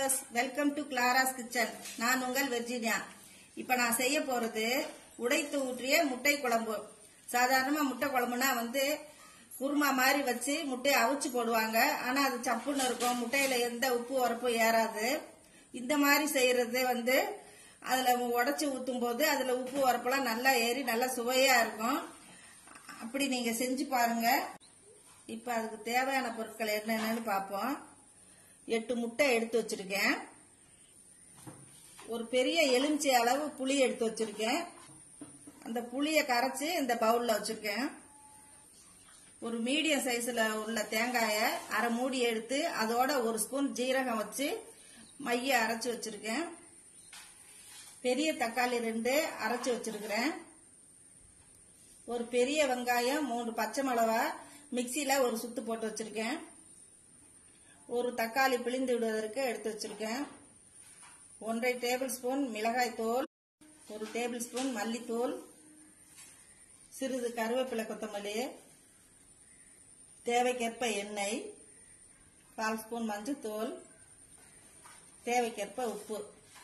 viewers welcome to Clara's kitchen நான் உங்கள் Virginia இப்ப நான் செய்ய போறது உடைத்து ஊற்றிய முட்டை குழம்பு சாதாரணமா முட்டை குழம்புனா வந்து குருமா மாதிரி வச்சு முட்டையை அவிச்சு போடுவாங்க ஆனா அது சப்புன்னு இருக்கும் முட்டையில எந்த உப்பு உரப்பும் ஏறாது இந்த மாதிரி செய்யறது வந்து அதுல உடைச்சு ஊத்தும் போது அதுல உப்பு உரப்பெல்லாம் நல்லா ஏறி நல்லா சுவையா இருக்கும் அப்படி நீங்க செஞ்சு பாருங்க இப்ப அதுக்கு தேவையான பொருட்கள் என்னென்னு பார்ப்போம் எட்டு முட்டை எடுத்து வச்சிருக்கேன் ஒரு பெரிய எலுமிச்சை அளவு புளி எடுத்து வச்சிருக்கேன் அந்த புளியை கரைச்சு இந்த பவுல்ல வச்சிருக்கேன் ஒரு மீடியம் சைஸ்ல உள்ள தேங்காயை அரை மூடி எடுத்து அதோட ஒரு ஸ்பூன் ஜீரகம் வச்சு மைய அரைச்சு வச்சிருக்கேன் பெரிய தக்காளி ரெண்டு அரைச்சு வச்சிருக்கிறேன் ஒரு பெரிய வெங்காயம் மூணு பச்சை மிளகா மிக்சியில ஒரு சுத்து போட்டு வச்சிருக்கேன் ஒரு தக்காளி பிழிந்து விடுவதற்கு எடுத்து வச்சிருக்கேன் ஒன்றரை டேபிள் ஸ்பூன் மிளகாய் தூள் ஒரு டேபிள் ஸ்பூன் மல்லித்தூள் சிறிது கருவேப்பிலை கொத்தமல்லி தேவைக்கேற்ப எண்ணெய் கால் ஸ்பூன் மஞ்சத்தூள் தேவைக்கேற்ப உப்பு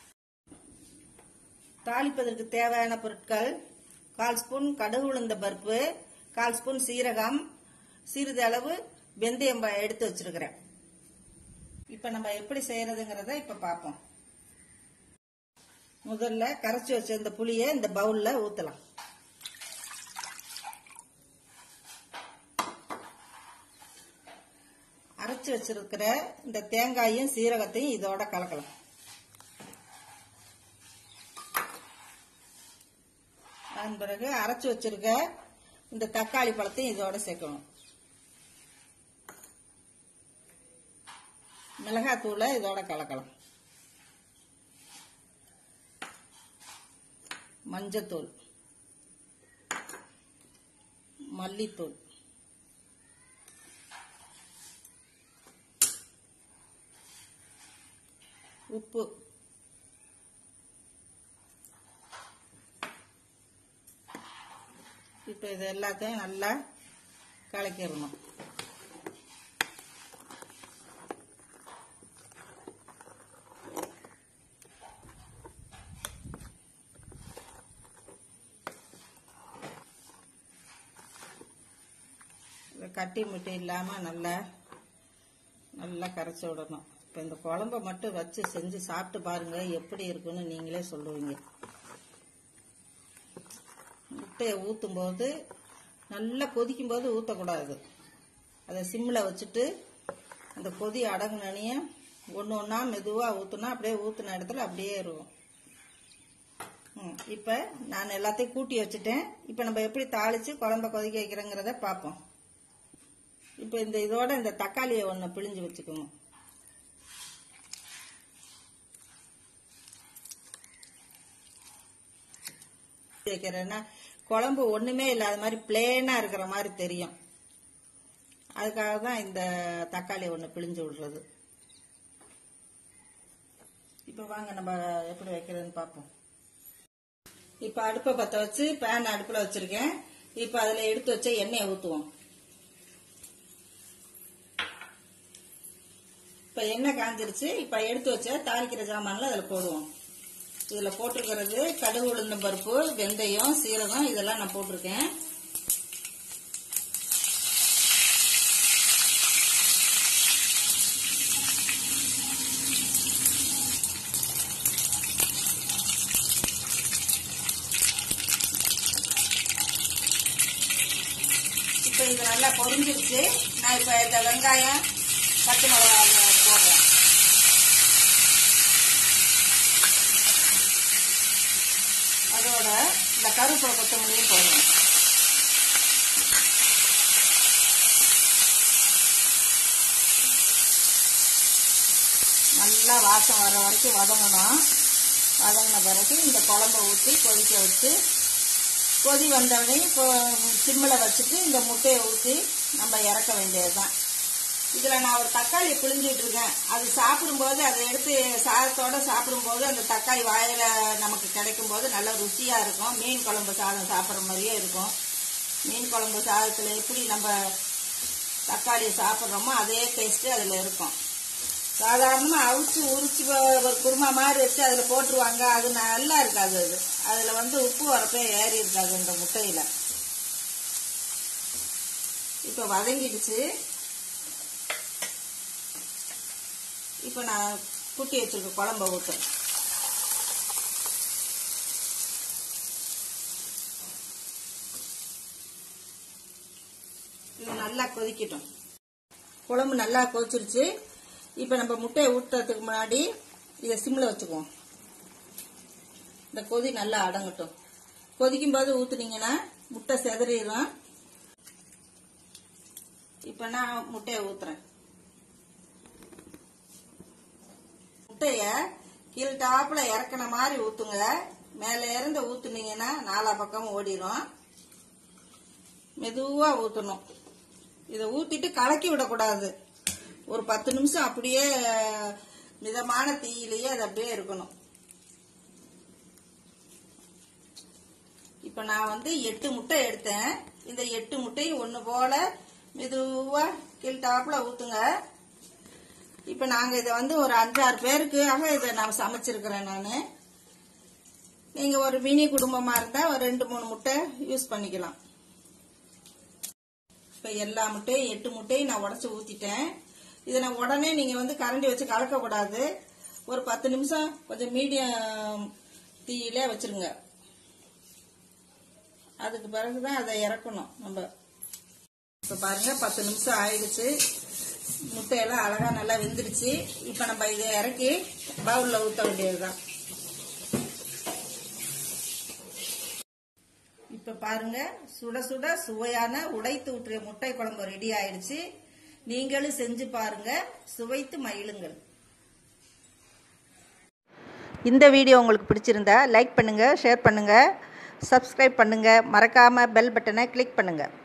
தாளிப்பதற்கு தேவையான பொருட்கள் கால் ஸ்பூன் கடுகு உளுந்த பருப்பு கால் ஸ்பூன் சீரகம் சிறிது அளவு வெந்தயம் ப- எடுத்து வச்சிருக்கிறேன் இப்ப நம்ம எப்படி செய்யறதுங்கிறத இப்ப பார்ப்போம் முதல்ல கரைச்சி வச்ச இந்த புளியை இந்த பவுல்ல ஊத்தலாம் அரைச்சு வச்சிருக்கிற இந்த தேங்காயும் சீரகத்தையும் இதோட கலக்கலாம் அதன் பிறகு அரைச்சு வச்சிருக்க இந்த தக்காளி பழத்தையும் இதோட சேர்க்கணும் மிளகாத்தூளை இதோட கலக்கலாம் மஞ்சத்தூள் மல்லித்தூள் உப்பு இப்போ இது எல்லாத்தையும் நல்லா கலக்கிடணும் இதை கட்டி முட்டி இல்லாமல் நல்லா நல்லா கரைச்சி விடணும் இப்போ இந்த குழம்ப மட்டும் வச்சு செஞ்சு சாப்பிட்டு பாருங்க எப்படி இருக்குன்னு நீங்களே சொல்லுவீங்க முட்டையை ஊற்றும் போது நல்லா கொதிக்கும் போது ஊற்றக்கூடாது அதை சிம்மில் வச்சுட்டு அந்த கொதி அடங்குனனையே ஒன்று ஒன்றா மெதுவாக ஊற்றுனா அப்படியே ஊற்றின இடத்துல அப்படியே இருக்கும் ம் இப்போ நான் எல்லாத்தையும் கூட்டி வச்சுட்டேன் இப்போ நம்ம எப்படி தாளித்து குழம்ப கொதிக்க வைக்கிறோங்கிறத பார்ப்போம் இப்போ இந்த இதோட இந்த தக்காளியை ஒன்று பிழிஞ்சு வச்சுக்கோங்க வைக்கிறேன்னா குழம்பு ஒண்ணுமே இல்லாத மாதிரி பிளேனா இருக்கிற மாதிரி தெரியும் அதுக்காக தான் இந்த தக்காளி ஒன்று பிழிஞ்சு விடுறது இப்போ வாங்க நம்ம எப்படி வைக்கிறதுன்னு பார்ப்போம் இப்போ அடுப்பை பற்ற வச்சு பேன் அடுப்பில் வச்சிருக்கேன் இப்போ அதில் எடுத்து வச்ச எண்ணெயை ஊற்றுவோம் இப்போ எண்ணெய் காஞ்சிருச்சு இப்போ எடுத்து வச்ச தாளிக்கிற ஜாமான்ல அதில் போடுவோம் இதில் போட்டிருக்கிறது கடுகு உளுந்தம் பருப்பு வெந்தயம் சீரகம் இதெல்லாம் நான் போட்டிருக்கேன் இப்போ இது நல்லா பொரிஞ்சிருச்சு நான் இப்போ இந்த வெங்காயம் பச்சை மிளகாய் போடுறேன் அதோட இந்த கருவேப்பிலை கொத்தமல்லியும் போடுறேன் நல்லா வாசம் வர வரைக்கும் வதங்கணும் வதங்கின பிறகு இந்த குழம்ப ஊற்றி கொதிக்க வச்சு கொதி வந்தோடனே சிம்மில் வச்சுட்டு இந்த முட்டையை ஊற்றி நம்ம இறக்க வேண்டியதுதான் இதுல நான் ஒரு தக்காளி பிழிஞ்சிட்டு இருக்கேன் அது சாப்பிடும்போது அதை எடுத்து சாதத்தோட சாப்பிடும்போது அந்த தக்காளி வாயில நமக்கு கிடைக்கும் போது நல்ல ருசியா இருக்கும் மீன் குழம்பு சாதம் சாப்பிட்ற மாதிரியே இருக்கும் மீன் குழம்பு சாதத்துல எப்படி நம்ம தக்காளி சாப்பிட்றோமோ அதே டேஸ்ட் அதுல இருக்கும் சாதாரணமாக அவிச்சு உரிச்சு வ- ஒரு குருமா மாதிரி வச்சு அதில் போட்டுருவாங்க அது நல்லா இருக்காது அது அதில் வந்து உப்பு வரப்பே ஏறி இருக்காது இந்த முட்டையில் இப்போ வதங்கிடுச்சு இப்போ நான் கூட்டி வச்சிருக்க குழம்ப ஊற்றுறேன் இது நல்லா கொதிக்கட்டும் குழம்பு நல்லா கொதிச்சிருச்சு இப்போ நம்ம முட்டையை ஊற்றுறதுக்கு முன்னாடி இதை சிம்மில் வச்சுக்குவோம் இந்த கொதி நல்லா அடங்கட்டும் கொதிக்கும் போது ஊற்றுனீங்கன்னா முட்டை செதறிடும் இப்போ நான் முட்டையை ஊற்றுறேன் முட்டைய கீழ் டாப்புல இறக்குன மாதிரி ஊத்துங்க மேல இருந்து ஊத்துனீங்கன்னா நாலா பக்கமும் ஓடிரும் மெதுவா ஊத்தணும் இதை ஊத்திட்டு கலக்கி விடக்கூடாது ஒரு பத்து நிமிஷம் அப்படியே மிதமான தீயிலேயே அது அப்படியே இருக்கணும் இப்ப நான் வந்து எட்டு முட்டை எடுத்தேன் இந்த எட்டு முட்டையும் ஒண்ணு போல மெதுவா கீழ் டாப்புல ஊத்துங்க இப்ப நாங்க இதை வந்து ஒரு அஞ்சாறு பேருக்காக இதை நான் சமைச்சிருக்கிறேன் நான் நீங்க ஒரு மினி குடும்பமா இருந்தா ஒரு ரெண்டு மூணு முட்டை யூஸ் பண்ணிக்கலாம் இப்ப எல்லா முட்டையும் எட்டு முட்டையும் நான் உடச்சு ஊத்திட்டேன் இதை நான் உடனே நீங்க வந்து கரண்டி வச்சு கலக்க கூடாது ஒரு பத்து நிமிஷம் கொஞ்சம் மீடியம் தீயில வச்சிருங்க அதுக்கு பிறகுதான் அதை இறக்கணும் நம்ம இப்ப பாருங்க பத்து நிமிஷம் ஆயிடுச்சு முட்டையெல்லாம் அழகா நல்லா வெந்துடுச்சு இப்ப நம்ம இதை இறக்கி பவுல்ல ஊத்த வேண்டியதுதான் இப்ப பாருங்க சுட சுட சுவையான உடைத்து ஊற்றிய முட்டை குழம்பு ரெடி ஆயிடுச்சு நீங்களும் செஞ்சு பாருங்க சுவைத்து மகிழுங்கள் இந்த வீடியோ உங்களுக்கு பிடிச்சிருந்தா லைக் பண்ணுங்கள் ஷேர் பண்ணுங்கள் சப்ஸ்கிரைப் பண்ணுங்கள் மறக்காமல் பெல் பட்டனை கிளிக் பண்ணுங்கள்